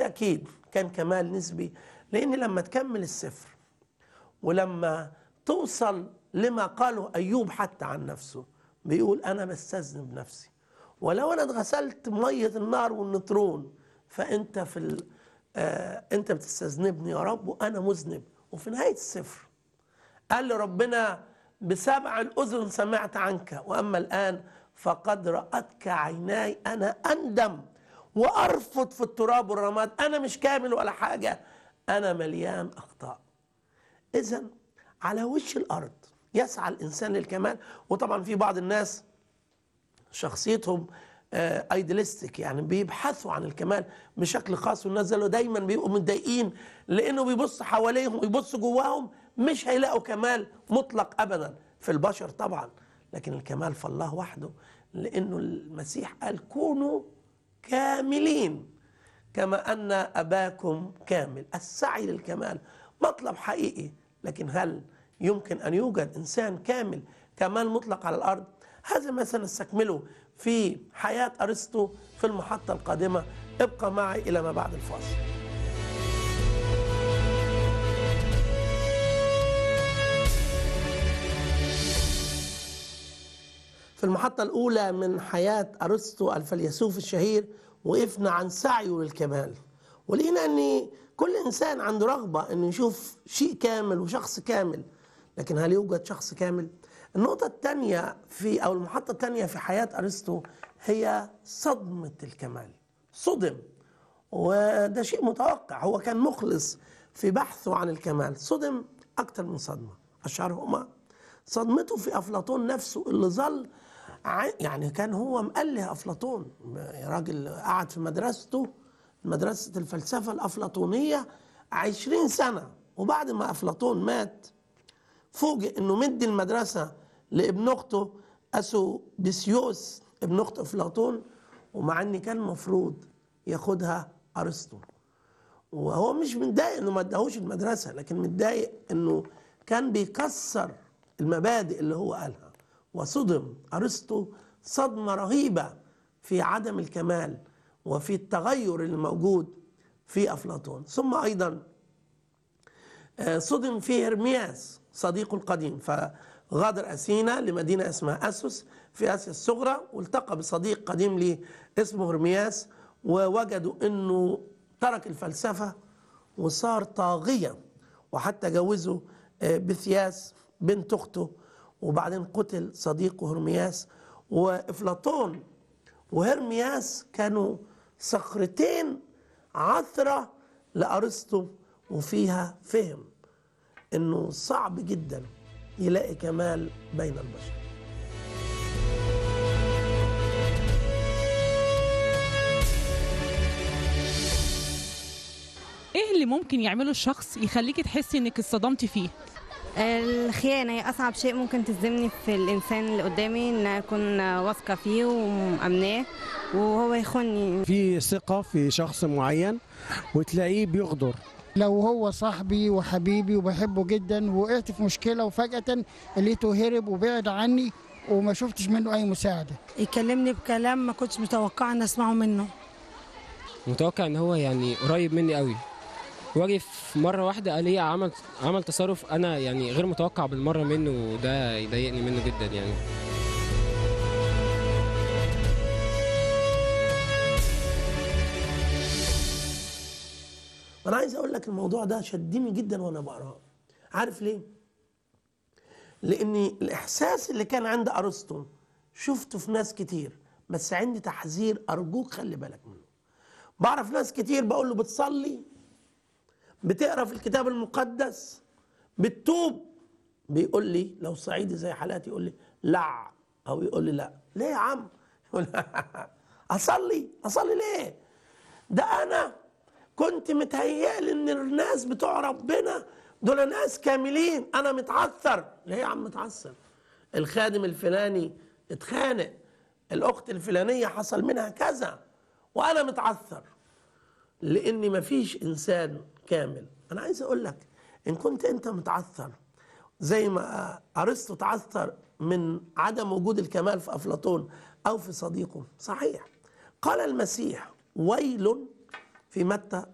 بالتأكيد كان كمال نسبي لأن لما تكمل السفر ولما توصل لما قاله أيوب حتى عن نفسه بيقول أنا بستذنب نفسي ولو أنا اتغسلت مية النار والنطرون فأنت في ال... آه أنت بتستذنبني يا رب وأنا مذنب وفي نهاية السفر قال لي ربنا بسبع الأذن سمعت عنك وأما الآن فقد رأتك عيناي أنا أندم وأرفض في التراب والرماد أنا مش كامل ولا حاجة أنا مليان أخطاء إذا على وش الأرض يسعى الإنسان للكمال وطبعا في بعض الناس شخصيتهم ايديالستيك يعني بيبحثوا عن الكمال بشكل خاص والناس دول دايما بيبقوا متضايقين لانه بيبص حواليهم ويبص جواهم مش هيلاقوا كمال مطلق ابدا في البشر طبعا لكن الكمال في الله وحده لانه المسيح قال كونوا كاملين كما ان اباكم كامل السعي للكمال مطلب حقيقي لكن هل يمكن ان يوجد انسان كامل كمال مطلق على الارض هذا ما سنستكمله في حياة أرسطو في المحطة القادمة ابقى معي إلى ما بعد الفاصل في المحطة الأولى من حياة أرسطو الفيلسوف الشهير وقفنا عن سعيه للكمال ولقينا أن كل إنسان عنده رغبة أنه يشوف شيء كامل وشخص كامل لكن هل يوجد شخص كامل؟ النقطة الثانية في أو المحطة الثانية في حياة أرسطو هي صدمة الكمال صدم وده شيء متوقع هو كان مخلص في بحثه عن الكمال صدم أكثر من صدمة أشهرهما صدمته في أفلاطون نفسه اللي ظل يعني كان هو مأله أفلاطون راجل قعد في مدرسته مدرسة الفلسفة الأفلاطونية عشرين سنة وبعد ما أفلاطون مات فوجئ انه مدي المدرسه لابن اخته اسوبيسيوس ابن اخت افلاطون ومع ان كان المفروض ياخدها ارسطو وهو مش متضايق انه ما اداهوش المدرسه لكن متضايق انه كان بيكسر المبادئ اللي هو قالها وصدم ارسطو صدمه رهيبه في عدم الكمال وفي التغير اللي موجود في افلاطون ثم ايضا صدم في هرمياس صديقه القديم فغادر أثينا لمدينة اسمها أسوس في آسيا الصغرى والتقى بصديق قديم ليه اسمه هرمياس ووجدوا أنه ترك الفلسفة وصار طاغية وحتى جوزوا بثياس بنت أخته وبعدين قتل صديقه هرمياس وإفلاطون وهرمياس كانوا صخرتين عثرة لأرسطو وفيها فهم انه صعب جدا يلاقي كمال بين البشر ايه اللي ممكن يعمله الشخص يخليكي تحسي انك اتصدمتي فيه الخيانة هي أصعب شيء ممكن تصدمني في الإنسان اللي قدامي إن أكون واثقة فيه ومأمناه وهو يخوني في ثقة في شخص معين وتلاقيه بيغدر لو هو صاحبي وحبيبي وبحبه جدا وقعت في مشكله وفجاه لقيته هرب وبعد عني وما شفتش منه اي مساعده يكلمني بكلام ما كنتش متوقعه ان اسمعه منه متوقع ان هو يعني قريب مني قوي واجي في مره واحده قال لي عمل عمل تصرف انا يعني غير متوقع بالمره منه وده يضايقني منه جدا يعني انا عايز اقول لك الموضوع ده شدني جدا وانا بقراه عارف ليه لان الاحساس اللي كان عند ارسطو شفته في ناس كتير بس عندي تحذير ارجوك خلي بالك منه بعرف ناس كتير بقول له بتصلي بتقرا في الكتاب المقدس بتتوب بيقول لي لو صعيدي زي حالاتي يقول لي لا او يقول لي لا ليه يا عم يقول اصلي اصلي ليه ده انا كنت متهيألي ان الناس بتوع ربنا دول ناس كاملين انا متعثر ليه يا عم متعثر الخادم الفلاني اتخانق الاخت الفلانيه حصل منها كذا وانا متعثر لان مفيش انسان كامل انا عايز اقول لك ان كنت انت متعثر زي ما ارسطو تعثر من عدم وجود الكمال في افلاطون او في صديقه صحيح قال المسيح ويل في متى